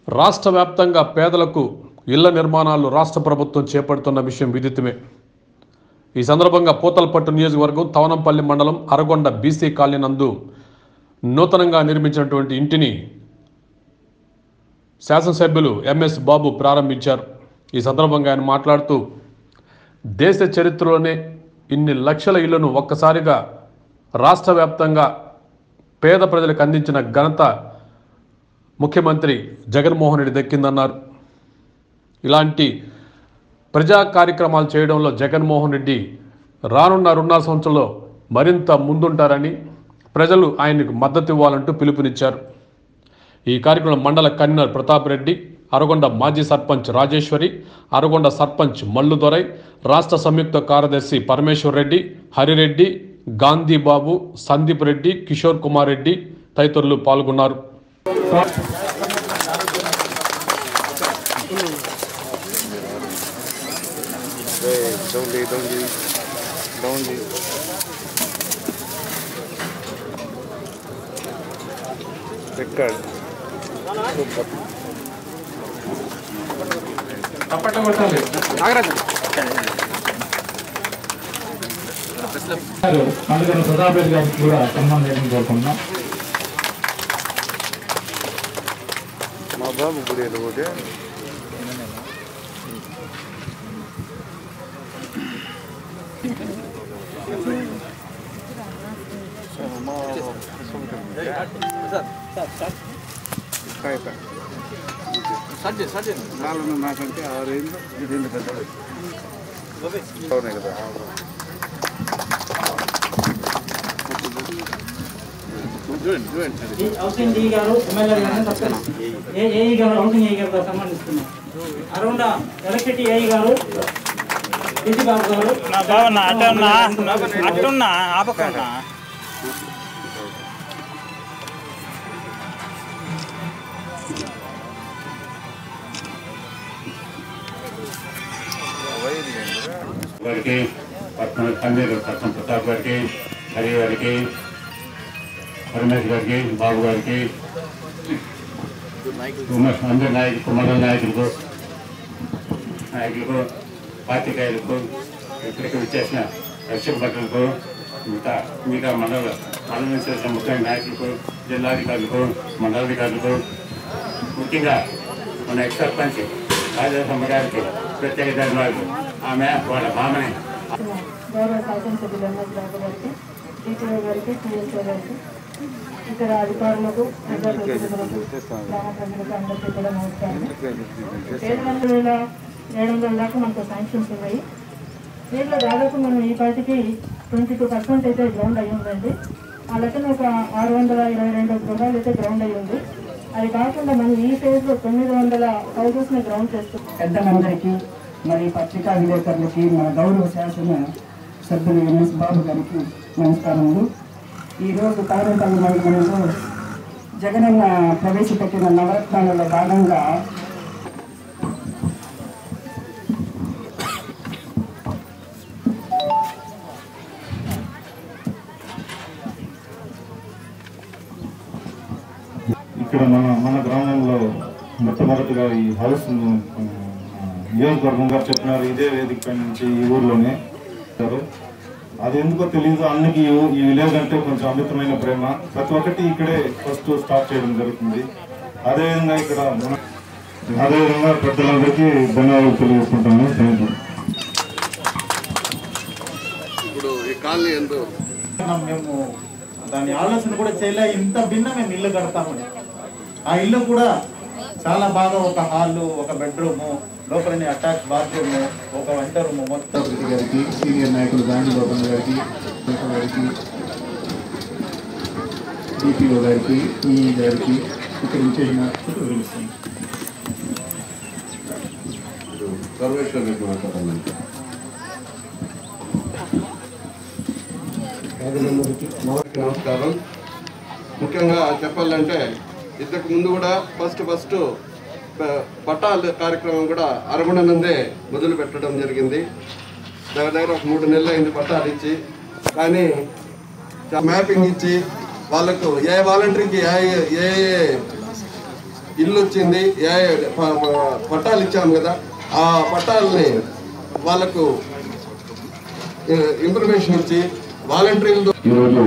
రాష్ట్ర వ్యాప్తంగా పేదలకు ఇళ్ల నిర్మాణాలు రాష్ట్ర ప్రభుత్వం చేపడుతున్న విషయం విదితమే ఈ సందర్భంగా పూతలపట్టు నియోజకవర్గం తవనంపల్లి మండలం అరగొండ బీసీ కాలనీ నందు నూతనంగా నిర్మించినటువంటి ఇంటిని శాసనసభ్యులు ఎంఎస్ బాబు ప్రారంభించారు ఈ సందర్భంగా ఆయన మాట్లాడుతూ దేశ చరిత్రలోనే ఇన్ని లక్షల ఇళ్లను ఒక్కసారిగా రాష్ట్ర వ్యాప్తంగా పేద ప్రజలకు అందించిన ఘనత ముఖ్యమంత్రి జగన్మోహన్ రెడ్డి దక్కిందన్నారు ఇలాంటి ప్రజా కార్యక్రమాలు చేయడంలో జగన్మోహన్ రెడ్డి రానున్న రెండున్నర సంవత్సరంలో మరింత ముందుంటారని ప్రజలు ఆయనకు మద్దతు ఇవ్వాలంటూ పిలుపునిచ్చారు ఈ కార్యక్రమం మండల కన్వీనర్ ప్రతాప్ రెడ్డి అరగొండ మాజీ సర్పంచ్ రాజేశ్వరి అరగొండ సర్పంచ్ మల్లు దొరై రాష్ట్ర సంయుక్త కార్యదర్శి పరమేశ్వర్ రెడ్డి హరిరెడ్డి గాంధీ బాబు సందీప్ రెడ్డి కిషోర్ కుమార్ రెడ్డి తదితరులు పాల్గొన్నారు Hey, don't leave, don't leave, don't leave. Record. అందుకని సదాపేట గారికి కూడా సన్మానం చేయడం కోరుకుంటున్నాం మా బాబు గుడి ఏదో ఒకటి నాలుగు నాకంటే ఆరు ఏళ్ళు ఇది ఎన్ని పెద్దది అవునే కదా ఈ హౌసింగ్ ఈ గారు ఎమ్మెల్యే గారిని తప్పని ఏ ఏఈ గారు హౌసింగ్ ఏఈ గారితో సంబంధిస్తున్నాం అరౌండ్ ఎలక్ట్రిసిటీ ఏఈ గారు డిసి బాబు గారు నా బావన్నా అట్టున్నా అట్టున్నా ఆపకుండా గారికి పట్నం తండ్రి పట్నం ప్రతాప్ గారికి హరి గారికి పరమేశ్వర్ గారికి బాబు గారికి ఉమేష్ అందరి నాయకులకు మండల నాయకులకు నాయకులకు పాతికాయలకు ఇక్కడికి వచ్చేసిన రక్షక భటులకు మిగతా మిగతా మండల మండలం నుంచి వచ్చిన ముఖ్యమైన నాయకులకు జిల్లాధికారులకు మండలాధికారులకు ముఖ్యంగా మన ఎక్స్ సర్పంచ్ రాజేశమ్మ గారికి ప్రత్యేక ధన్యవాదాలు ఆమె వాళ్ళ మామని గౌరవ శాసనసభ్యులు ఎంఎస్ బాబు గారికి టీచర్ గారికి సిఎస్ఓ గారికి ఇతర అధికారులకు ప్రజాప్రతినిధులకు గ్రామ ప్రజలకు అందరికీ కూడా నమస్కారం ఏడు వందల వేల ఏడు వందల దాకా మనకు శాంక్షన్స్ ఉన్నాయి దీంట్లో దాదాపు మనం ఈ పార్టీకి ట్వంటీ టూ పర్సెంట్ అయితే గ్రౌండ్ అయ్యి ఉందండి ఆ లెక్కన ఒక ఆరు వందల ఇరవై రెండు గృహాలు అయితే గ్రౌండ్ అయ్యి ఉంది అది కాకుండా మనం ఈ ఫేజ్లో తొమ్మిది వందల హౌసెస్ని గ్రౌండ్ చేస్తున్నాం పెద్దలందరికీ మరి పత్రికా విలేకరులకి మన గౌరవ శాసన సభ్యులు ఎంఎస్ బాబు గారికి నమస్కారములు ఈరోజు కారంపల్లి మండలంలో జగనన్న ప్రవేశపెట్టిన నవరత్నాలలో భాగంగా ఇక్కడ మన మన గ్రామంలో మొట్టమొదటిగా ఈ హౌస్ నియోజకవర్గం గారు చెప్పినారు ఇదే వేదిక పై నుంచి ఈ ఊర్లోనే చెప్పారు. అది ఎందుకో తెలియదు అన్నికి ఈ ఊ- ఈ విలేజ్ అంటే కొంచెం అమితమైన ప్రేమ ప్రతి ఒక్కటి ఇక్కడే ఫస్ట్ స్టార్ట్ చేయడం జరుగుతుంది అదేవిధంగా ఇక్కడ మన- అదేవిధంగా పెద్దలందరికీ ధన్యవాదాలు తెలియజేసుకుంటాను థ్యాంక్ యూ ఇప్పుడు ఈ కాలనీ ఎందు మేము దాని ఆలోచన కూడా చేయలే ఇంత భిన్న మేము ఇల్లు కడతామని ఆ ఇల్లు కూడా చాలా బాగా ఒక హాల్ ఒక బెడ్రూము లోపలని అటాచ్ బాత్రూమ్ ఒక వంట రూమ్ మొత్తం రెడ్డి గారికి సీనియర్ నాయకులు గాంధీ గోపన్ గారికి శేఖర్ గారికి డిపిఓ గారికి ఈ గారికి ఇక్కడ ఇచ్చేసిన తెలుస్తుంది సర్వేశ్వర్ రెడ్డి మాట్లాడాలంటే నమస్కారం ముఖ్యంగా చెప్పాలంటే ఇంతకు ముందు కూడా ఫస్ట్ ఫస్ట్ ప- పట్టాల కార్యక్రమం కూడా అరగుణ నుండే మొదలు పెట్టడం జరిగింది దగ్గర దగ్గర ఒక మూడు నెలలు అయింది పట్టాలు ఇచ్చి కానీ మ్యాపింగ్ ఇచ్చి వాళ్ళకు ఏ వాలంటీర్కి ఏ ఏ ఇల్లు వచ్చింది ఏ ప- ప- పట్టాలు ఇచ్చాము కదా ఆ పట్టాలని వాళ్ళకు ఇన్ఫర్మేషన్ ఇచ్చి వాలంటీర్లతో ఈరోజు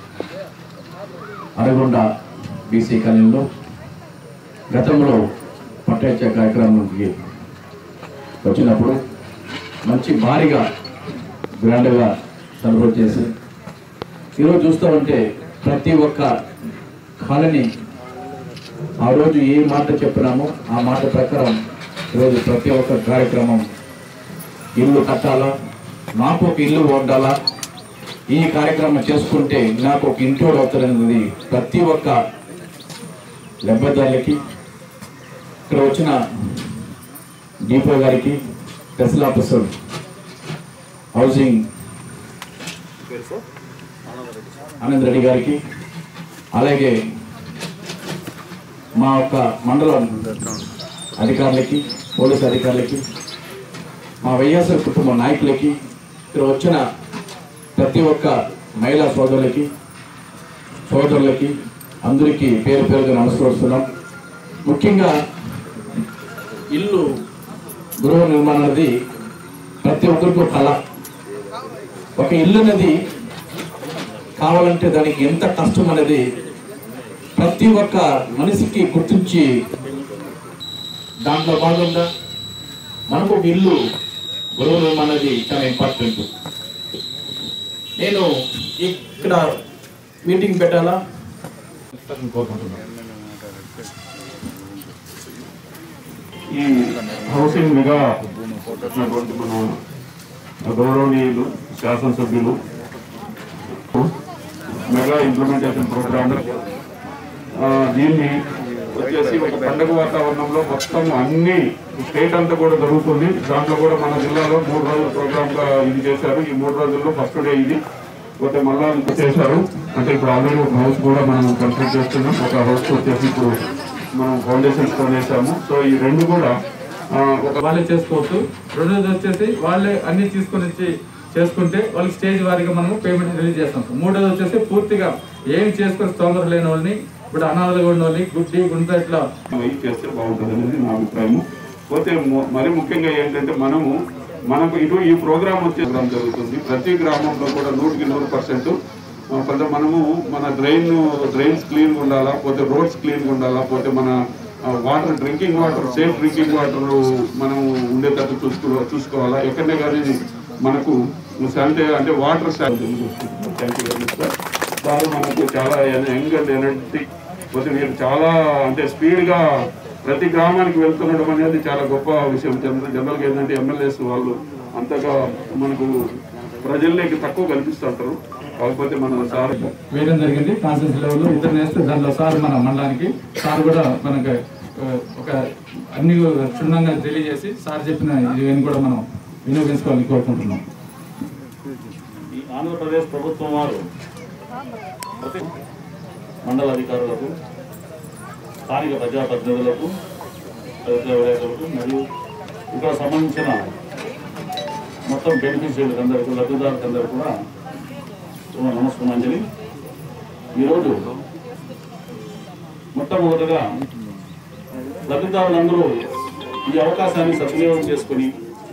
అరగొండ బీసీ కాలనీలో గతంలో పట్టాచ కార్యక్రమానికి వచ్చినప్పుడు మంచి భారీగా గ్రాండ్గా సెలబ్రేట్ చేసి ఈరోజు చూస్తూ ఉంటే ప్రతి ఒక్క కాలనీ ఆ రోజు ఏ మాట చెప్పినామో ఆ మాట ప్రకారం ఈరోజు ప్రతి ఒక్క కార్యక్రమం ఇల్లు కట్టాలా నాకు ఒక ఇల్లు ఉండాలా ఈ కార్యక్రమం చేసుకుంటే నాకు ఒక ఇంటోడు అవుతారనేది ప్రతి ఒక్క లబ్ధిదారులకి ఇక్కడ వచ్చిన డిపో గారికి టెస్లా ఆఫీసర్ హౌసింగ్ ఆనంద్ రెడ్డి గారికి అలాగే మా యొక్క మండలం అధికారులకి పోలీస్ అధికారులకి మా వైఎస్ఆర్ కుటుంబ నాయకులకి ఇక్కడ వచ్చిన ప్రతి ఒక్క మహిళా సోదరులకి సోదరులకి అందరికీ పేరు పేరుగా నమస్కరిస్తున్నాం ముఖ్యంగా ఇల్లు గృహ నిర్మాణం అనేది ప్రతి ఒక్కరికి ఒక కళ ఒక ఇల్లు అనేది కావాలంటే దానికి ఎంత కష్టం అనేది ప్రతి ఒక్క మనిషికి గుర్తించి దాంట్లో భాగంగా మనకు ఒక ఇల్లు గృహ నిర్మాణం అనేది చాలా ఇంపార్టెంట్ నేను ఇక్కడ మీటింగ్ పెట్టాలా కోరుకుంటున్నాను ఈ హౌసింగ్ మెగా ఉన్నటువంటి మన గౌరవనీయులు శాసనసభ్యులు మెగా ఇంప్లిమెంటేషన్ ప్రోగ్రామ్ దీన్ని వచ్చేసి ఒక పండుగ వాతావరణంలో మొత్తం అన్ని స్టేట్ అంతా కూడా జరుగుతుంది దాంట్లో కూడా మన జిల్లాలో మూడు రోజుల ప్రోగ్రామ్ గా ఇది చేశారు ఈ మూడు రోజుల్లో ఫస్ట్ డే ఇది పోతే మళ్ళా ఇంకో చేశారు అంటే ఇప్పుడు ఆల్రెడీ ఒక హౌస్ కూడా మనం కన్స్ట్రక్ట్ చేస్తున్నాం ఒక హౌస్ వచ్చేసి ఇప్పుడు మనం ఫౌండేషన్స్ తో వేసాము సో ఈ రెండు కూడా ఆ, ఒక వాళ్ళే చేసుకోవచ్చు రెండోది వచ్చేసి వాళ్ళే అన్ని తీసుకొని వచ్చి చేసుకుంటే వాళ్ళకి స్టేజ్ వారీగా మనము పేమెంట్ రిలీజ్ చేస్తాం మూడోది వచ్చేసి పూర్తిగా ఏం చేసుకొని స్తోమత లేని వాళ్ళని ఇప్పుడు అనాథలుగా ఉన్న వాళ్ళని గుడ్డి గుంత ఇట్లా వెయ్యి చేస్తే బాగుంటుంది అనేది నా అభిప్రాయము పోతే ము- మరి ముఖ్యంగా ఏంటంటే మనము మనకు ఇటు ఈ ప్రోగ్రామ్ వచ్చే ప్రోగ్రామ్ జరుగుతుంది ప్రతి గ్రామంలో కూడా నూటికి నూరు పర్సెంట్ కొంత మనము మన డ్రైన్ డ్రైన్స్ క్లీన్ ఉండాలా పోతే రోడ్స్ క్లీన్ ఉండాలా పోతే మన water drinking water safe drinking water మనం ఉండేటట్టు చూసుకో చూసుకోవాలా ఎక్కడనే కానీ మనకు అంటే అంటే water thank you very much sir sir మనకు చాలా యంగ్ అండ్ ఎనర్జెటిక్ పోతే మీరు చాలా అంటే స్పీడ్గా ప్రతి గ్రామానికి వెళ్తుండడం అనేది చాలా గొప్ప విషయం జనరల్ జనరల్గా ఏంటంటే ఎమ్మెల్యేస్ వాళ్ళు అంతగా మనకు ప్రజల్లోకి తక్కువ కనిపిస్తుంటారు కాకపోతే మన సార్ వేయడం జరిగింది కాన్సెన్స్ లెవెల్లో ఇద్దరు నేస్తే దాంట్లో సార్ మన మండలానికి సార్ కూడా మనకు ఆ, ఒక అన్ని క్షుణ్ణంగా తెలియజేసి సార్ చెప్పిన ఇవన్నీ కూడా మనం వినియోగించుకోవాలని కోరుకుంటున్నాం ఈ ఆంధ్రప్రదేశ్ ప్రభుత్వం వారు ప్రతి మండల అధికారులకు స్థానిక ప్రజాప్రతినిధులకు ప్రభుత్వ విలేకరులకు మరియు ఇక్కడ సంబంధించిన మొత్తం బెనిఫిషియర్లకు అందరికీ లబ్ధిదారులకు అందరూ కూడా శుభ నమస్కారాంజలి ఈరోజు మొట్టమొదటిగా లబ్ధిదారులందరూ ఈ అవకాశాన్ని సద్వినియోగం చేసుకుని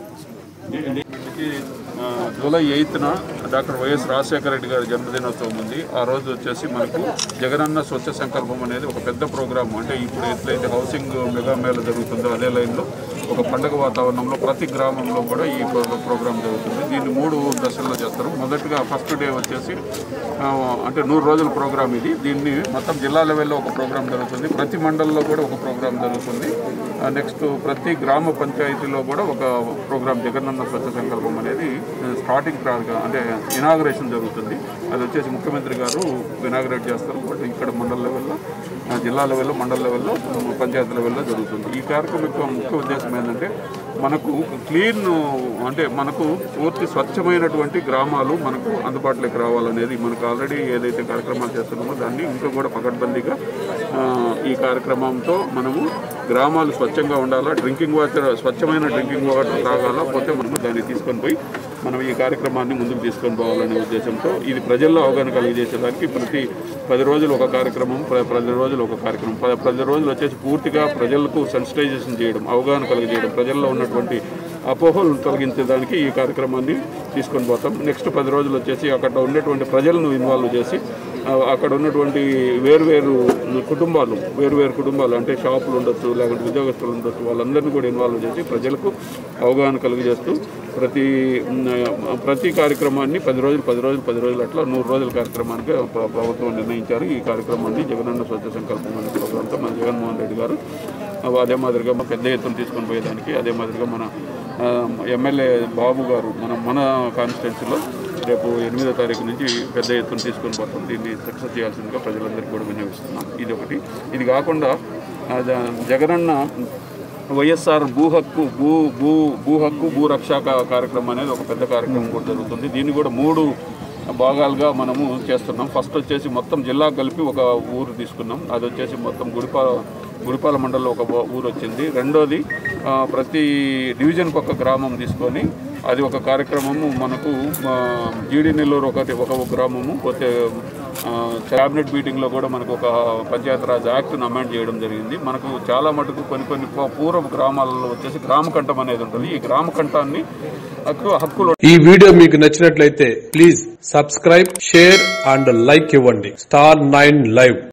ఆ, జూలై ఎయిత్న డాక్టర్ వైఎస్ రాజశేఖర రెడ్డి గారి జన్మదినోత్సవం ఉంది ఆ రోజు వచ్చేసి మనకు జగనన్న స్వచ్ఛ సంకల్పం అనేది ఒక పెద్ద ప్రోగ్రామ్ అంటే ఇప్పుడు ఎట్లయితే హౌసింగ్ మెగా మేళ జరుగుతుందో అదే లైన్లో ఒక పండగ వాతావరణంలో ప్రతి గ్రామంలో కూడా ఈ ప్రో- ప్రోగ్రామ్ జరుగుతుంది దీన్ని మూడు దశల్లో చేస్తారు మొదటగా ఫస్ట్ డే వచ్చేసి ఆ, అంటే నూరు రోజుల ప్రోగ్రామ్ ఇది దీన్ని మొత్తం జిల్లా లెవెల్లో ఒక ప్రోగ్రామ్ జరుగుతుంది ప్రతి మండలంలో కూడా ఒక ప్రోగ్రామ్ జరుగుతుంది నెక్స్ట్ ప్రతి గ్రామ పంచాయతీలో కూడా ఒక ప్రోగ్రామ్ జగనన్న స్వచ్ఛ సంకల్పం అనేది స్టార్టింగ్ ప్రారంభ అంటే ఇనాగరేషన్ జరుగుతుంది అది వచ్చేసి ముఖ్యమంత్రి గారు ఇనాగరేట్ చేస్తారు బట్ ఇక్కడ మండల లెవెల్లో ఆ, జిల్లా లెవెల్లో మండల లెవెల్లో పంచాయతీ లెవెల్లో జరుగుతుంది ఈ కార్యక్రమం యొక్క ముఖ్య ఉద్దేశం ఏంటంటే మనకు క్లీన్ అంటే మనకు పూర్తి స్వచ్ఛమైనటువంటి గ్రామాలు మనకు అందుబాటులోకి రావాలనేది మనకు ఆల్రెడీ ఏదైతే కార్యక్రమాలు చేస్తున్నామో దాన్ని ఇంకా కూడా పకడ్బందీగా ఆ, ఈ కార్యక్రమంతో మనము గ్రామాలు స్వచ్ఛంగా ఉండాలా డ్రింకింగ్ వాటర్ స్వచ్ఛమైన డ్రింకింగ్ వాటర్ తాగాలా పోతే మనము దాన్ని తీసుకొని పోయి మనం ఈ కార్యక్రమాన్ని ముందుకు తీసుకొని పోవాలనే ఉద్దేశంతో ఇది ప్రజల్లో అవగాహన కలిగజేసేదానికి ప్రతి పది రోజులు ఒక కార్యక్రమం ప్ర- పది రోజులు ఒక కార్యక్రమం ప- పది రోజులు వచ్చేసి పూర్తిగా ప్రజలకు సెన్సిటైజేషన్ చేయడం అవగాహన కలిగజేయడం ప్రజల్లో ఉన్నటువంటి అపోహలను తొలగించేదానికి ఈ కార్యక్రమాన్ని తీసుకొని పోతాం నెక్స్ట్ పది రోజులు వచ్చేసి అక్కడ ఉన్నటువంటి ప్రజలను ఇన్వాల్వ్ చేసి ఆ, అక్కడ ఉన్నటువంటి వేరువేరు కుటుంబాలు వేరువేరు కుటుంబాలు అంటే షాపులు ఉండొచ్చు లేకుంటే ఉద్యోగస్తులు ఉండొచ్చు వాళ్ళందరినీ కూడా ఇన్వాల్వ్ చేసి ప్రజలకు అవగాహన కలుగజేస్తూ ప్రతి ఉమ్, ప్రతి కార్యక్రమాన్ని పది రోజులు పది రోజులు పది రోజులు అట్లా నూరు రోజుల కార్యక్రమానికి ప్ర- ప్రభుత్వం నిర్ణయించారు ఈ కార్యక్రమాన్ని జగనన్న స్వచ్ఛ సంకల్పం అనే ప్రోగ్రాంతో మన జగన్మోహన్ రెడ్డి గారు ఆ, అదే మాదిరిగా పెద్ద ఎత్తున తీసుకొని పోయేదానికి అదే మాదిరిగా మన ఆ, ఎమ్మెల్యే బాబు గారు మన మన కాన్స్టిట్యున్సీలో రేపు ఎనిమిదో తారీఖు నుంచి పెద్ద ఎత్తున తీసుకొని పోతాం దీన్ని సక్సెస్ చేయాల్సిందిగా ప్రజలందరికీ కూడా వినియోగిస్తున్నాం ఇది ఒకటి ఇది కాకుండా ఆ, జ- జగనన్న వైఎస్ఆర్ భూ హక్కు భూ భూ భూ హక్కు భూ రక్షా కా- కార్యక్రమం అనేది ఒక పెద్ద కార్యక్రమం కూడా జరుగుతుంది దీన్ని కూడా మూడు భాగాలుగా మనము చేస్తున్నాం ఫస్ట్ వచ్చేసి మొత్తం జిల్లా కలిపి ఒక ఊరు తీసుకున్నాం అది వచ్చేసి మొత్తం గుడిపాల గుడిపాల మండలంలో ఒక ఊ- ఊరు వచ్చింది రెండోది ఆ, ప్రతి డివిజన్కి ఒక గ్రామం తీసుకొని అది ఒక కార్యక్రమము మనకు ఆ, జీడి నెల్లూరు ఒకటి ఒక గ్రామము పోతే ఆ, క్యాబినెట్ మీటింగ్లో కూడా మనకు ఒక పంచాయతీరాజ్ యాక్ట్ను అమెండ్ చేయడం జరిగింది మనకు చాలా మటుకు కొన్ని కొన్ని పూ- పూర్వ గ్రామాలలో వచ్చేసి గ్రామ కంఠం అనేది ఉంటుంది ఈ గ్రామ కంఠాన్ని హక్కు హక్కులు ఈ వీడియో మీకు నచ్చినట్లయితే please subscribe share and like ఇవ్వండి స్టార్ నైన్ లైవ్